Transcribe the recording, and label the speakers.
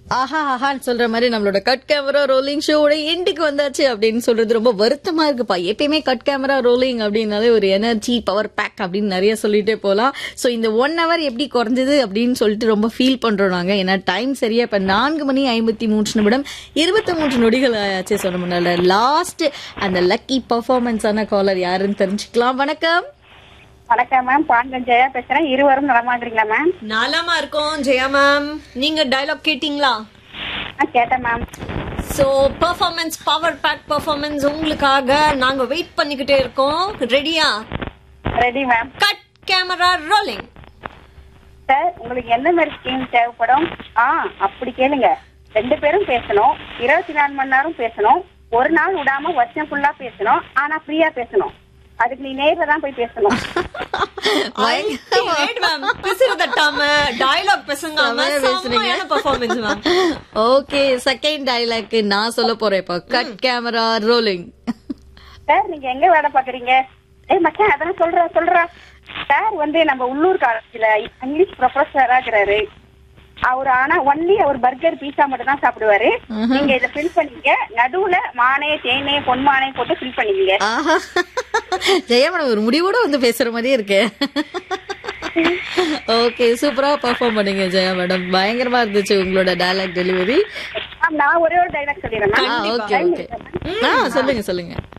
Speaker 1: ஆஹா ஆஹான்னு சொல்ற மாதிரி நம்மளோட கட் கேமரா ரோலிங் ஷோவோட எண்டுக்கு வந்தாச்சு அப்படின்னு சொல்றது ரொம்ப வருத்தமா இருக்குப்பா எப்பயுமே கட் கேமரா ரோலிங் அப்படின்னாலே ஒரு எனர்ஜி பவர் பேக் அப்படின்னு நிறைய சொல்லிட்டே போலாம் சோ இந்த ஒன் ஹவர் எப்படி குறைஞ்சது அப்படின்னு சொல்லிட்டு ரொம்ப ஃபீல் பண்றோம் நாங்க ஏன்னா டைம் சரியா இப்ப நான்கு மணி ஐம்பத்தி மூன்று நிமிடம் இருபத்தி மூன்று நொடிகள் ஆச்சு சொன்ன முன்னால லாஸ்ட் அந்த லக்கி பர்ஃபார்மன்ஸான காலர் யாருன்னு தெரிஞ்சுக்கலாம் வணக்கம்
Speaker 2: வணக்கம் மேம் பாண்டன் ஜெயா பேசுறேன் இருவரும் நலமா இருக்கிறீங்களா மேம்
Speaker 3: நலமா இருக்கோம் ஜெயா மேம் நீங்க டயலாக் கேட்டீங்களா
Speaker 2: நான் கேட்டேன் ma'am
Speaker 3: so performance power pack performance உங்களுக்காக நாங்க வெயிட் பண்ணிக்கிட்டே இருக்கோம் ரெடியா
Speaker 2: ready ma'am
Speaker 3: cut camera rolling
Speaker 2: sir உங்களுக்கு எந்த மாதிரி ஸ்கீம் தேவைப்படும் ஆ அப்படி கேளுங்க ரெண்டு பேரும் பேசணும் இருபத்தி நாலு மணி நேரம் பேசணும் ஒரு நாள் விடாம வருஷம் ஃபுல்லா பேசணும் ஆனா ஃப்ரீயா பேசணும் அதுக்கு நீ நேர்ல தான் போய் பேசணும்
Speaker 3: மேம் பிசுறு தட்டாம டயலாக் பேசுங்காம
Speaker 1: செமையா பேசுறீங்க.
Speaker 3: செம்மையான performance ma'am
Speaker 1: okay second dialogue நான் சொல்ல போறேன் இப்போ கட் கேமரா ரோலிங்
Speaker 2: சார் நீங்க எங்க வேலை பாக்குறீங்க ஏய் மச்சான் அதெல்லாம் சொல்ற சொல்றா சார் வந்து நம்ம உள்ளூர் காலேஜ்ல இங்கிலீஷ் ப்ரொஃபஸரா இருக்கிறாரு அவர் ஆனா ஒன்லி அவர் பர்கர் பீஸா மட்டும் தான் சாப்பிடுவாரு நீங்க இத ஃபில் பண்ணீங்க நடுவுல மானே தேனே பொன்மானே போட்டு ஃபில் பண்ணிக்கீங்க
Speaker 1: ஆஹா ஜெயா மேடம் ஒரு முடிவோட வந்து பேசுற மாதிரியே இருக்கு ஓகே சூப்பரா பெர்ஃபார்ம் பண்ணீங்க ஜெயா மேடம் பயங்கரமா இருந்துச்சு உங்களோட டயலாக் டெலிவரி
Speaker 2: மேம், நான் ஒரே ஒரு டைலாக் சொல்லிடுறேன் மேம்.
Speaker 1: ஓகே ஓகே ஆ சொல்லுங்க சொல்லுங்க